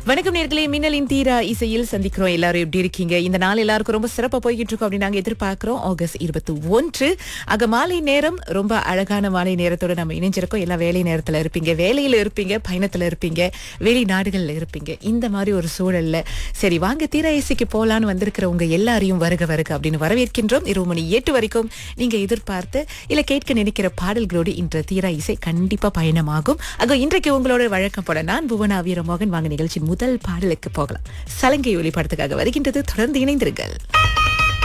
வணக்கம் நேர்களே மின்னலின் தீரா இசையில் சந்திக்கிறோம் எல்லாரும் எப்படி இருக்கீங்க இந்த நாள் எல்லாருக்கும் ரொம்ப சிறப்பா போய்கிட்டு இருக்கோம் அப்படின்னு நாங்க எதிர்பார்க்கிறோம் ஆகஸ்ட் இருபத்தி ஒன்று ஆக மாலை நேரம் ரொம்ப அழகான மாலை நேரத்தோட நம்ம இணைஞ்சிருக்கோம் எல்லா வேலை நேரத்துல இருப்பீங்க வேலையில இருப்பீங்க பயணத்துல இருப்பீங்க வெளிநாடுகள்ல இருப்பீங்க இந்த மாதிரி ஒரு சூழல்ல சரி வாங்க தீரா இசைக்கு போலான்னு வந்திருக்கிற உங்க எல்லாரையும் வருக வருக அப்படின்னு வரவேற்கின்றோம் இருபது மணி எட்டு வரைக்கும் நீங்க எதிர்பார்த்து இல்ல கேட்க நினைக்கிற பாடல்களோடு இன்ற தீரா இசை கண்டிப்பா பயணமாகும் ஆக இன்றைக்கு உங்களோட வழக்கம் போல நான் புவனா வீரமோகன் வாங்க நிகழ்ச்சியின் முதல் பாடலுக்கு போகலாம் சலங்கை ஒளிப்படத்துக்காக வருகின்றது தொடர்ந்து இணைந்திருங்கள்